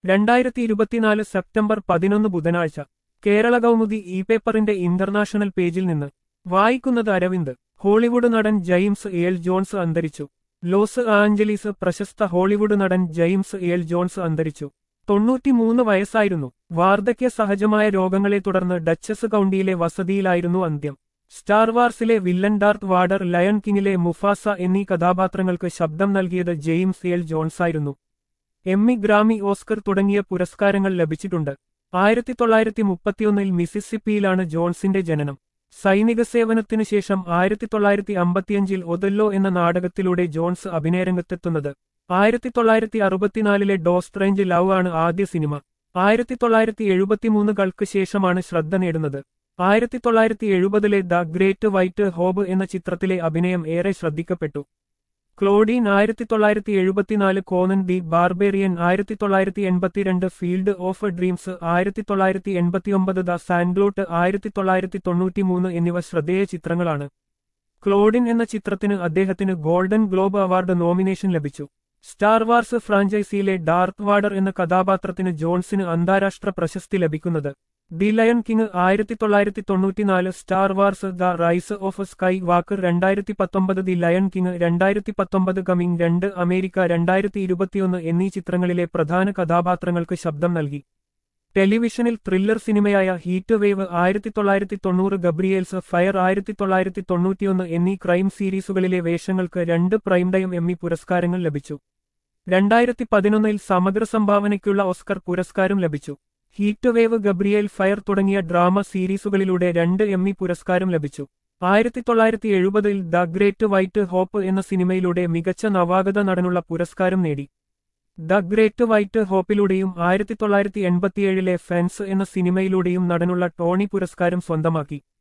രണ്ടായിരത്തി ഇരുപത്തിനാല് സെപ്റ്റംബർ പതിനൊന്ന് ബുധനാഴ്ച കേരള കൗമുദി ഇ പേപ്പറിന്റെ ഇന്റർനാഷണൽ പേജിൽ നിന്ന് വായിക്കുന്നത് അരവിന്ദ് ഹോളിവുഡ് നടൻ ജെയിംസ് എൽ ജോൺസ് അന്തരിച്ചു ലോസ് ആഞ്ചലീസ് പ്രശസ്ത ഹോളിവുഡ് നടൻ ജെയിംസ് എൽ ജോൺസ് അന്തരിച്ചു തൊണ്ണൂറ്റിമൂന്ന് വയസ്സായിരുന്നു വാർദ്ധക്യ സഹജമായ രോഗങ്ങളെ തുടർന്ന് ഡച്ചസ് കൗണ്ടിയിലെ വസതിയിലായിരുന്നു അന്ത്യം സ്റ്റാർ വാർസിലെ വില്ലൻ ഡാർത്ത് വാഡർ ലയൺ കിങ്ങിലെ മുഫാസ എന്നീ കഥാപാത്രങ്ങൾക്ക് ശബ്ദം നൽകിയത് ജെയിംസ് എൽ ജോൺസായിരുന്നു എമ്മി ഗ്രാമി ഓസ്കർ തുടങ്ങിയ പുരസ്കാരങ്ങൾ ലഭിച്ചിട്ടുണ്ട് ആയിരത്തി തൊള്ളായിരത്തി മുപ്പത്തിയൊന്നിൽ മിസിസിപ്പിയിലാണ് ജോൺസിന്റെ ജനനം സൈനിക സേവനത്തിനു ശേഷം ആയിരത്തി തൊള്ളായിരത്തി അമ്പത്തിയഞ്ചിൽ ഒതല്ലോ എന്ന നാടകത്തിലൂടെ ജോൺസ് അഭിനയരംഗത്തെത്തുന്നത് ആയിരത്തി തൊള്ളായിരത്തി അറുപത്തിനാലിലെ ഡോസ്ട്രേഞ്ച് ലവ് ആണ് ആദ്യ സിനിമ ആയിരത്തി തൊള്ളായിരത്തി എഴുപത്തിമൂന്നുകൾക്ക് ശേഷമാണ് ശ്രദ്ധ നേടുന്നത് ആയിരത്തി തൊള്ളായിരത്തി എഴുപതിലെ ദ ഗ്രേറ്റ് വൈറ്റ് ഹോബ് എന്ന ചിത്രത്തിലെ അഭിനയം ഏറെ ശ്രദ്ധിക്കപ്പെട്ടു ക്ലോഡീൻ ആയിരത്തി തൊള്ളായിരത്തി എഴുപത്തിനാല് കോനൻ ദി ബാർബേറിയൻ ആയിരത്തി തൊള്ളായിരത്തി എൺപത്തിരണ്ട് ഫീൽഡ് ഓഫ് ഡ്രീംസ് ആയിരത്തി തൊള്ളായിരത്തി എൺപത്തിയൊമ്പത് ദ സാൻഗ്ലോട്ട് ആയിരത്തി തൊള്ളായിരത്തി തൊണ്ണൂറ്റിമൂന്ന് എന്നിവ ശ്രദ്ധേയ ചിത്രങ്ങളാണ് ക്ലോഡിൻ എന്ന ചിത്രത്തിന് അദ്ദേഹത്തിന് ഗോൾഡൻ ഗ്ലോബ് അവാർഡ് നോമിനേഷൻ ലഭിച്ചു സ്റ്റാർ വാർസ് ഫ്രാഞ്ചൈസിയിലെ ഡാർത്ത് വാഡർ എന്ന കഥാപാത്രത്തിന് ജോൺസിന് അന്താരാഷ്ട്ര പ്രശസ്തി ലഭിക്കുന്നത് ദി ലയൺ കിങ് ആയിരത്തി തൊള്ളായിരത്തി തൊണ്ണൂറ്റിനാല് Star Wars the Rise of Skywalker രണ്ടായിരത്തി പത്തൊമ്പത് ദി ലയൺ കിങ് രണ്ടായിരത്തി പത്തൊമ്പത് കമ്മിങ് രണ്ട് അമേരിക്ക രണ്ടായിരത്തി ഇരുപത്തിയൊന്ന് എന്നീ ചിത്രങ്ങളിലെ പ്രധാന കഥാപാത്രങ്ങൾക്ക് ശബ്ദം നൽകി ടെലിവിഷനിൽ ത്രില്ലർ സിനിമയായ ഹീറ്റ് വേവ് ആയിരത്തി തൊള്ളായിരത്തി തൊണ്ണൂറ് ഗബ്രിയേൽസ് ഫയർ ആയിരത്തി തൊള്ളായിരത്തി തൊണ്ണൂറ്റിയൊന്ന് എന്നീ ക്രൈം സീരീസുകളിലെ വേഷങ്ങൾക്ക് രണ്ട് പ്രൈം ടൈം എമ്മി പുരസ്കാരങ്ങൾ ലഭിച്ചു രണ്ടായിരത്തി പതിനൊന്നിൽ സമഗ്ര സംഭാവനയ്ക്കുള്ള ഓസ്കർ പുരസ്കാരം ലഭിച്ചു ഹീറ്റ് വേവ് ഗബ്രിയേൽ ഫയർ തുടങ്ങിയ ഡ്രാമ സീരീസുകളിലൂടെ രണ്ട് എമ്മി പുരസ്കാരം ലഭിച്ചു ആയിരത്തി തൊള്ളായിരത്തി എഴുപതിൽ ദ ഗ്രേറ്റ് വൈറ്റ് ഹോപ്പ് എന്ന സിനിമയിലൂടെ മികച്ച നവാഗത നടനുള്ള പുരസ്കാരം നേടി ദ ഗ്രേറ്റ് വൈറ്റ് ഹോപ്പിലൂടെയും ആയിരത്തി തൊള്ളായിരത്തി എൺപത്തിയേഴിലെ ഫെൻസ് എന്ന സിനിമയിലൂടെയും നടനുള്ള ടോണി പുരസ്കാരം സ്വന്തമാക്കി